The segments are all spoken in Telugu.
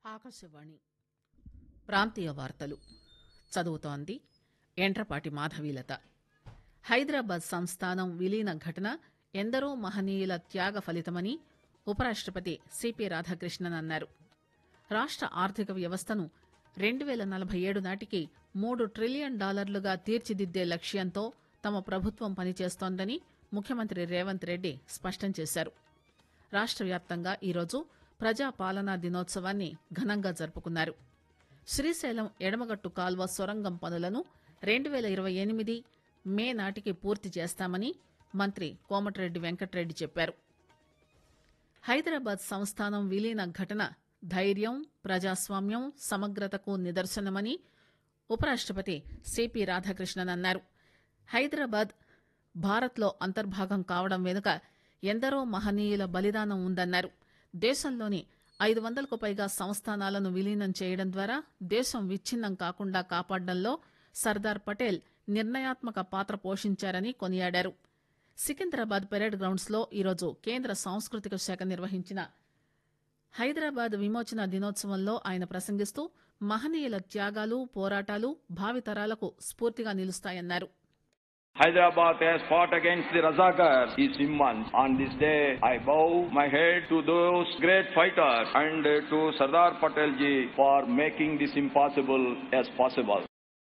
ఆకాశవాణి ప్రాంతీయ వార్తలు చదువుతోంది ఎండ్రపాటి మాధవీలత హైదరాబాద్ సంస్థానం విలీన ఘటన ఎందరో మహనీయుల త్యాగ ఫలితమని ఉపరాష్టపతి సిపి రాధాకృష్ణన్ అన్నారు రాష్ట ఆర్థిక వ్యవస్థను రెండు పేల నలభై ఏడు నాటికి మూడు ట్రిలియన్ డాలర్లుగా తీర్చిదిద్దే లక్ష్యంతో తమ ప్రభుత్వం పనిచేస్తోందని ముఖ్యమంత్రి రేవంత్ రెడ్డి స్పష్టం చేశారు రాష్ట వ్యాప్తంగా ఈరోజు ప్రజా పాలనా దినోత్సవాన్ని ఘనంగా జరుపుకున్నారు శ్రీశైలం ఎడమగట్టు కాల్వ సొరంగం పనులను రెండు పేల ఇరవై ఎనిమిది మే నాటికి పూర్తి చేస్తామని మంత్రి కోమటిరెడ్డి వెంకటరెడ్డి చెప్పారు హైదరాబాద్ సంస్థానం విలీన ఘటన ధైర్యం ప్రజాస్వామ్యం సమగ్రతకు నిదర్శనమని ఉపరాష్టపతి సిపి రాధాకృష్ణన్ అన్నారు హైదరాబాద్ భారత్లో అంతర్భాగం కావడం వెనుక ఎందరో మహనీయుల బలిదానం ఉందన్నారు దేశంలోని ఐదు వందలకు పైగా సంస్థానాలను విలీనం చేయడం ద్వారా దేశం విచ్ఛిన్నం కాకుండా కాపాడడంలో సర్దార్ పటేల్ నిర్ణయాత్మక పాత్ర పోషించారని కొనియాడారు సికింద్రాబాద్ పెరేడ్ గ్రౌండ్స్ లో ఈరోజు కేంద్ర సాంస్కృతిక శాఖ నిర్వహించిన హైదరాబాద్ విమోచన దినోత్సవంలో ఆయన ప్రసంగిస్తూ మహనీయుల త్యాగాలు పోరాటాలు భావితరాలకు స్ఫూర్తిగా నిలుస్తాయన్నారు Hyderabad has fought against the Razakars is immense. On this day, I bow my head to those great fighters and to Sardar Patel ji for making this impossible as possible.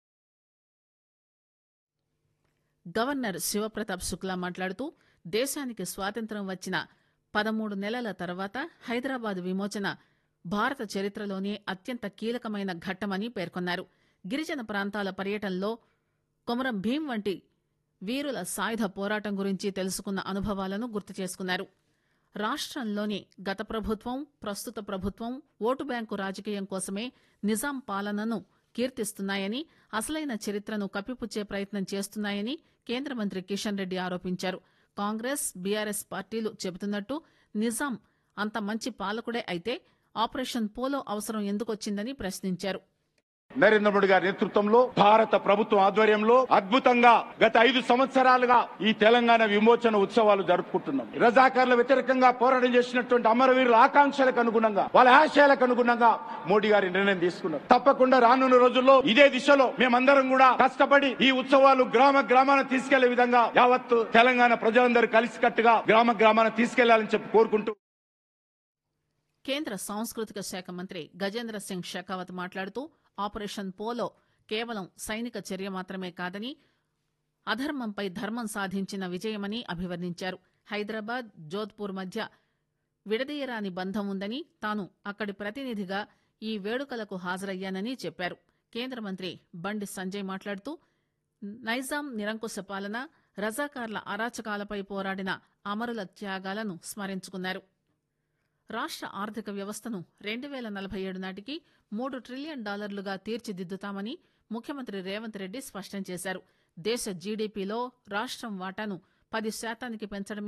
Governor Shivpratap Shukla మాట్లాడుతూ దేశానికి స్వాతంత్ర్యం వచ్చిన పదమూడు నెలల తర్వాత హైదరాబాద్ విమోచన భారత చరిత్రలోనే అత్యంత కీలకమైన ఘట్టమని పేర్కొన్నారు గిరిజన ప్రాంతాల పర్యటనలో కొమరం భీం వంటి వీరుల సాయుధ పోరాటం గురించి తెలుసుకున్న అనుభవాలను గుర్తు చేసుకున్నారు రాష్ట్రంలోని గత ప్రభుత్వం ప్రస్తుత ప్రభుత్వం ఓటు బ్యాంకు రాజకీయం కోసమే నిజాం పాలనను కీర్తిస్తున్నాయని అసలైన చరిత్రను కప్పిపుచ్చే ప్రయత్నం చేస్తున్నాయని కేంద్ర మంత్రి కిషన్ రెడ్డి ఆరోపించారు కాంగ్రెస్ బీఆర్ఎస్ పార్టీలు చెబుతున్నట్టు నిజాం అంత మంచి పాలకుడే అయితే ఆపరేషన్ పోలో అవసరం ఎందుకొచ్చిందని ప్రశ్నించారు నరేంద్ర మోడీ గారి నేతృత్వంలో భారత ప్రభుత్వం ఆధ్వర్యంలో అద్భుతంగా గత ఐదు సంవత్సరాలుగా ఈ తెలంగాణ విమోచన ఉత్సవాలు జరుపుకుంటున్నాం రజాకార్ల వ్యతిరేకంగా పోరాటం చేసినటువంటి అమరవీరుల ఆకాంక్షలకు అనుగుణంగా వాళ్ళ ఆశయాలకు అనుగుణంగా మోడీ గారి నిర్ణయం తీసుకున్నారు తప్పకుండా రానున్న రోజుల్లో ఇదే దిశలో మేమందరం కూడా కష్టపడి ఈ ఉత్సవాలు గ్రామ గ్రామాన తీసుకెళ్లే విధంగా యావత్ తెలంగాణ ప్రజలందరూ కలిసికట్టుగా గ్రామ గ్రామాన తీసుకెళ్లాలని చెప్పి కోరుకుంటూ కేంద్ర సాంస్కృతిక శాఖ మంత్రి గజేంద్ర సింగ్ షెకావత్ మాట్లాడుతూ ఆపరేషన్ పోలో కేవలం సైనిక చర్య మాత్రమే కాదని అధర్మంపై ధర్మం సాధించిన విజయమని అభివర్ణించారు హైదరాబాద్ జోధ్పూర్ మధ్య విడదీయరాని బంధం ఉందని తాను అక్కడి ప్రతినిధిగా ఈ వేడుకలకు హాజరయ్యానని చెప్పారు కేంద్ర మంత్రి బండి సంజయ్ మాట్లాడుతూ నైజాం నిరంకుశ పాలన రజాకార్ల అరాచకాలపై పోరాడిన అమరుల త్యాగాలను స్మరించుకున్నారు రాష్ట్ర ఆర్థిక వ్యవస్థను రెండు వేల నలభై ఏడు నాటికి మూడు ట్రిలియన్ డాలర్లుగా తీర్చిదిద్దుతామని ముఖ్యమంత్రి రేవంత్ రెడ్డి స్పష్టం చేశారు దేశ జీడీపీలో రాష్ట్రం వాటాను పది శాతానికి పెంచడమే